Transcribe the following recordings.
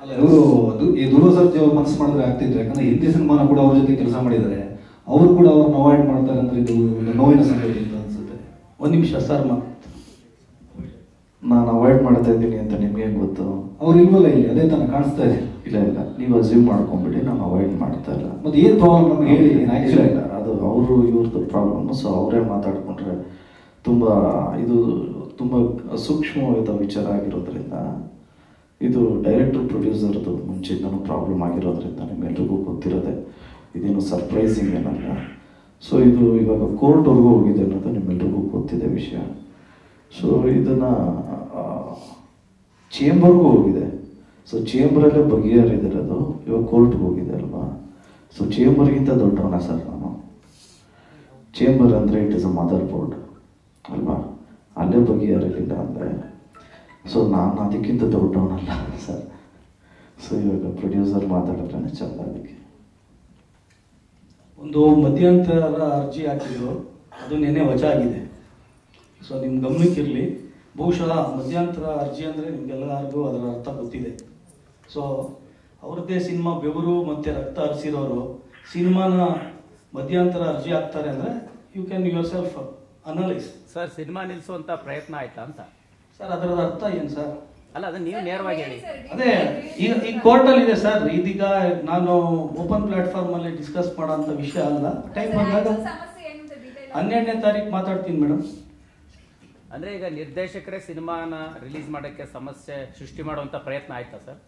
ಅಲ್ಲ ಇವರು ಈ ಧ್ರುವ ಸರ್ಜಿ ಅವ್ರು ಮನಸ್ಸು ಮಾಡಿದ್ರೆ ಆಗ್ತಿದ್ರು ಯಾಕಂದ್ರೆ ಹಿಂದಿ ಸಿನಿಮಾನ ಕೂಡ ಅವ್ರ ಜೊತೆ ಕೆಲಸ ಮಾಡಿದ್ದಾರೆ ಅವ್ರು ಕೂಡ ಅವ್ರನ್ನ ಅವಾಯ್ಡ್ ಮಾಡ್ತಾರೆ ಅಂದ್ರೆ ಇದು ಒಂದು ನೋವಿನ ಸಂಗತಿ ಅಂತ ಅನ್ಸುತ್ತೆ ಒಂದು ನಿಮಿಷ ಸರ್ ಮಾ ನಾನು ಅವಾಯ್ಡ್ ಮಾಡ್ತಾ ಇದ್ದೀನಿ ಅಂತ ನಿಮ್ಗೆ ಹೆಂಗ್ ಗೊತ್ತು ಅವ್ರು ಇಲ್ವಲ್ಲ ಇಲ್ಲಿ ಅದೇ ತಾನೇ ಕಾಣಿಸ್ತಾ ಇದೆ ಇಲ್ಲ ಇಲ್ಲ ನೀವು ಅಸ್ಯೂಮ್ ಮಾಡ್ಕೊಂಬಿಡಿ ನಾನು ಅವಾಯ್ಡ್ ಮಾಡ್ತಾ ಇಲ್ಲ ಮತ್ತೆ ಏನ್ ಪ್ರಾಬ್ಲಮ್ ನಮ್ಗೆ ಹೇಳಿ ಇಲ್ಲ ಆಕ್ಚುಲಿ ಇಲ್ಲ ಅದು ಅವರು ಇವ್ರದ್ದು ಪ್ರಾಬ್ಲಮ್ ಸೊ ಅವರೇ ಮಾತಾಡ್ಕೊಂಡ್ರೆ ತುಂಬ ಇದು ತುಂಬ ಸೂಕ್ಷ್ಮವಾದ ವಿಚಾರ ಆಗಿರೋದ್ರಿಂದ ಇದು ಡೈರೆಕ್ಟರ್ ಪ್ರೊಡ್ಯೂಸರ್ದು ಮುಂಚೆಯಿಂದನೂ ಪ್ರಾಬ್ಲಮ್ ಆಗಿರೋದ್ರಿಂದ ನಿಮ್ಮೆಲ್ರಿಗೂ ಗೊತ್ತಿರೋದೆ ಇದೇನು ಸರ್ಪ್ರೈಸಿಂಗ್ ಏನಲ್ಲ ಸೊ ಇದು ಇವಾಗ ಕೋರ್ಟ್ವರೆಗೂ ಹೋಗಿದೆ ಅನ್ನೋದು ನಿಮ್ಮೆಲ್ರಿಗೂ ಗೊತ್ತಿದೆ ವಿಷಯ ಸೊ ಇದನ್ನು ಚೇಂಬರ್ಗೂ ಹೋಗಿದೆ ಸೊ ಚೇಂಬರಲ್ಲೇ ಬಗೆಹರಿದಿರೋದು ಇವಾಗ ಕೋರ್ಟ್ಗೆ ಹೋಗಿದೆ ಅಲ್ವಾ ಸೊ ಚೇಂಬರ್ಗಿಂತ ದೊಡ್ಡವನ ಸರ್ ನಾನು ಚೇಂಬರ್ ಅಂದರೆ it is a motherboard ಅಲ್ವಾ ಅಲ್ಲೇ ಬಗೆಹರಿಲಿಲ್ಲ ಅಂದರೆ ಸೊ ನಾನು ಅದಕ್ಕಿಂತ ದೊಡ್ಡವನಲ್ಲ ಸರ್ ಸೊ ಇವಾಗ ಪ್ರೊಡ್ಯೂಸರ್ ಮಾತಾಡಿದ್ರೆ ಚಂದ ಅದಕ್ಕೆ ಒಂದು ಮಧ್ಯಂತರ ಅರ್ಜಿ ಹಾಕಿದ್ರು ಅದು ನೆನೆ ವಜಾ ಆಗಿದೆ ಸೊ ನಿಮ್ಮ ಗಮನಕ್ಕಿರಲಿ ಬಹುಶಃ ಮಧ್ಯಂತರ ಅರ್ಜಿ ಅಂದರೆ ನಿಮ್ಗೆಲ್ಲರಿಗೂ ಅದರ ಅರ್ಥ ಗೊತ್ತಿದೆ ಸೊ ಅವ್ರದ್ದೇ ಸಿನಿಮಾ ಬೆವರು ಮತ್ತು ರಕ್ತ ಹರಿಸಿರೋರು ಸಿನಿಮಾನ ಮಧ್ಯಂತರ ಅರ್ಜಿ ಹಾಕ್ತಾರೆ ಅಂದರೆ you can yourself analyse sir cinema ನಿಲ್ಲಿಸುವಂತ ಪ್ರಯತ್ನ ಆಯ್ತಾ ಅಂತ ಸರ್ ಅದರ ಅರ್ಥ ಏನು ಸರ್ ಅಲ್ಲ ಅದನ್ನ ನೀವು ನೇರವಾಗಿ ಹೇಳಿ ಅದೇ ಈಗ ಈ ಕೋರ್ಟಲ್ಲಿ ಇದೆ ಸರ್ ಇದೀಗ ನಾನು ಓಪನ್ ಪ್ಲಾಟ್ಫಾರ್ಮ್ ಅಲ್ಲಿ ಡಿಸ್ಕಸ್ ಮಾಡೋಂಥ ವಿಷಯ ಅಲ್ಲ ಟೈಮ್ ಬಂದಾಗ ಹನ್ನೆರಡನೇ ತಾರೀಕು ಮಾತಾಡ್ತೀನಿ ಮೇಡಮ್ ಅಂದ್ರೆ ಈಗ ನಿರ್ದೇಶಕರೇ ಸಿನಿಮಾನ ರಿಲೀಸ್ ಮಾಡಕ್ಕೆ ಸಮಸ್ಯೆ ಸೃಷ್ಟಿ ಮಾಡುವಂತ ಪ್ರಯತ್ನ ಆಯ್ತಾ ಸರ್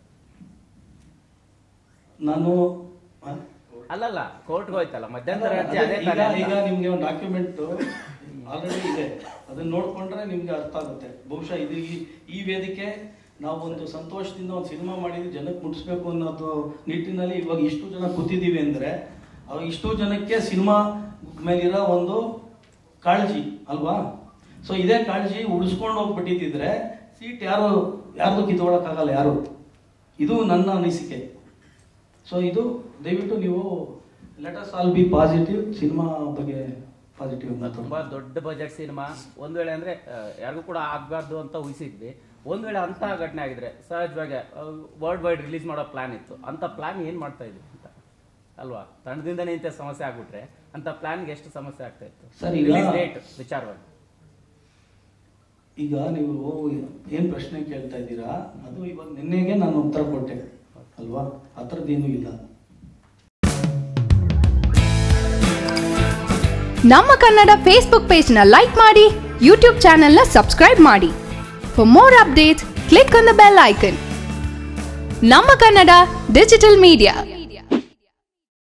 ನಾನು ಆ? ಅಲ್ಲಲ್ಲ ಕೋರ್ಟ್ಗೆ ಹೋಯ್ತಲ್ಲ ಮಧ್ಯಂತರ ಅರ್ಜಿ ಅದೇ ಅದೇ ಈಗ ತಾನೇ ಈಗ ಅಂತ. ನಿಮ್ಗೆ ಒಂದು ಡಾಕ್ಯುಮೆಂಟ್ ಆಲ್ರೆಡಿ ಇದೆ ಅದನ್ನ ನೋಡ್ಕೊಂಡ್ರೆ ನಿಮ್ಗೆ ಅರ್ಥ ಆಗುತ್ತೆ ಬಹುಶಃ ಇದು ಈ- ಈ ವೇದಿಕೆ ನಾವು ಒಂದು ಸಂತೋಷದಿಂದ ಒಂದು ಸಿನಿಮಾ ಮಾಡಿದ್ವಿ ಜನಕ್ಕೆ ಮುಟ್ಟಿಸ್ಬೇಕು ಅನ್ನೋದು ನಿಟ್ಟಿನಲ್ಲಿ ಇವಾಗ ಇಷ್ಟು ಜನ ಕೂತಿದ್ದೀವಿ ಅಂದ್ರೆ ಅವಾಗ ಇಷ್ಟು ಜನಕ್ಕೆ ಸಿನಿಮಾ ಮೇಲಿರೋ ಒಂದು ಕಾಳಜಿ ಅಲ್ವಾ ಸೊ ಇದೇ ಕಾಳಜಿ ಉಳಿಸ್ಕೊಂಡು ಹೋಗ್ಬಿಟ್ಟಿದ್ರೆ ಸೀಟ್ ಯಾರು ಯಾರ್ದು ಕಿತ್ಕೊಳ್ಳೋಕ್ಕಾಗಲ್ಲ ಯಾರು ಇದು ನನ್ನ ಅನಿಸಿಕೆ ಸೊ ಇದು ದಯವಿಟ್ಟು ನೀವು let us all be positive cinema ಬಗ್ಗೆ ಪಾಸಿಟಿವ್ ತುಂಬಾ ದೊಡ್ಡ ಬಜೆಟ್ ಸಿನಿಮಾ ಒಂದ್ ವೇಳೆ ಅಂದ್ರೆ ಆ, ಯಾರಿಗೂ ಕೂಡ ಆಗ್ಬಾರ್ದು ಅಂತ ಊಹಿಸಿದ್ವಿ ಒಂದ್ ವೇಳೆ ಅಂತ ಘಟನೆ ಆಗಿದ್ರೆ ಸಹಜವಾಗಿ ವರ್ಲ್ಡ್ ವೈಡ್ ರಿಲೀಸ್ ಮಾಡೋ ಪ್ಲಾನ್ ಇತ್ತು ಅಂತ ಪ್ಲಾನ್ ಏನ್ ಮಾಡ್ತಾ ಇದ್ವಿ ಅಂತ ಅಲ್ವಾ ತಂಡದಿಂದನೇ ಇಂಥ ಸಮಸ್ಯೆ ಆಗ್ಬಿಟ್ರೆ ಅಂತ ಪ್ಲಾನ್ಗೆ ಎಷ್ಟು ಸಮಸ್ಯೆ ಆಗ್ತಾ ಇತ್ತು ಸರ್, ಈಗ- ರಿಲೀಸ್ ಡೇಟ್ ವಿಚಾರವಾಗಿ ಈಗ ನೀವು ಏನ್ ಪ್ರಶ್ನೆ ಕೇಳ್ತಾ ಇದ್ದೀರಾ ಅದು ಇವಾಗ ನಿನ್ನೆಗೆ ನಾನು ಉತ್ತರ ಕೊಟ್ಟೆ ಅಲ್ವಾ ಆ ಥರದ್ದೇನೂ ಇಲ್ಲ ನಮ್ಮ ಕನ್ನಡ ಫೇಸ್ಬುಕ್ ಪೇಜ್ನ ಲೈಕ್ ಮಾಡಿ ಯೂಟ್ಯೂಬ್ ಚಾನೆಲ್ನ ಸಬ್ಸ್ಕ್ರೈಬ್ ಮಾಡಿ for more updates click on the bell icon ನಮ್ಮ ಕನ್ನಡ ಡಿಜಿಟಲ್ ಮೀಡಿಯಾ